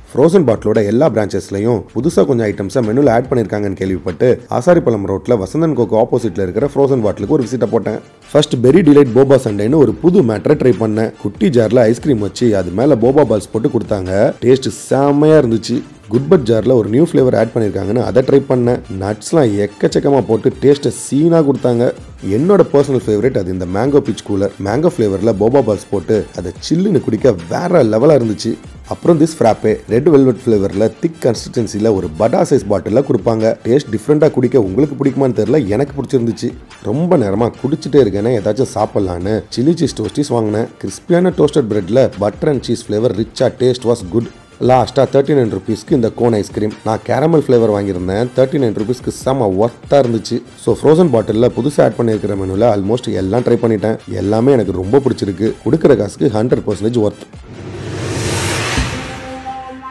frozen பாட்டிலோட எல்லா பிரான்ச்சஸ்லையும் புதுசாக கொஞ்சம் ஐட்டம்ஸை மெனுவில் ஆட் பண்ணியிருக்காங்கன்னு கேள்விப்பட்டு ஆசாரிப்பழம் ரோட்டில் வசந்தன் கோக்கு ஆப்போசிட்டில் இருக்கிற ஃப்ரோசன் பாட்டிலுக்கு ஒரு விசிட்டை போட்டேன் ஃபர்ஸ்ட் பெரி டிலைட் போபா சண்டேன்னு ஒரு புது மேட்டரை ட்ரை பண்ணேன் குட்டி ஜாரில் ஐஸ்கிரீம் வச்சு அது மேலே போபா பால்ஸ் போட்டு கொடுத்தாங்க டேஸ்ட் செம்மையாக இருந்துச்சு குட்பட் ஜாரில் ஒரு நியூ ஃப்ளேவர் ஆட் பண்ணியிருக்காங்கன்னு அதை ட்ரை பண்ணேன் நட்ஸ்லாம் எக்கச்சக்கமாக போட்டு டேஸ்ட்டை சீனாக கொடுத்தாங்க என்னோட பர்சனல் ஃபேவரட் அது இந்த மேங்கோ பிச் கூலர் மேங்கோ ஃப்ளேவரில் போபா பால்ஸ் போட்டு அதை சில்லுன்னு குடிக்க வேற லெவலாக இருந்துச்சு அப்புறம் திஸ் ஃப்ராப்பே ரெட் வெல்வெட் ஃப்ளேவரில் திக் கன்சிஸ்டன்சியில் ஒரு படா சைஸ் பாட்டிலில் கொடுப்பாங்க டேஸ்ட் டிஃப்ரெண்ட்டாக குடிக்க உங்களுக்கு பிடிக்குமான்னு தெரியல எனக்கு பிடிச்சிருந்துச்சு ரொம்ப நேரமாக குடிச்சிட்டே இருக்கேன்னா ஏதாச்சும் சாப்பிட்லான்னு சில்லி சீஸ் டோஸ்டிஸ் வாங்கினேன் கிறிஸ்பியான டோஸ்டட் பிரெட்டில் பட்டர் அண்ட் சீஸ் ஃப்ளேவர் ரிச்சாக டேஸ்ட் வாஸ் குட் லாஸ்ட்டாக தேர்ட்டி நைன் ருபீஸ்க்கு இந்த கோன் ஐஸ்கிரீம் நான் கேரமல் ஃப்ளேவர் வாங்கியிருந்தேன் தேர்ட்டி நைன் ருபீஸ்க்கு செம்ம ஒர்த்தாக இருந்துச்சு ஸோ ஃப்ரோசன் பாட்டிலில் புதுசாக ஆட் பண்ணியிருக்கிற மெனுவில் ஆல்மோஸ்ட் எல்லாம் ட்ரை பண்ணிட்டேன் எல்லாமே எனக்கு ரொம்ப பிடிச்சிருக்கு கொடுக்குற காசுக்கு ஹண்ட்ரட் பர்சன்டேஜ் ஒர்த்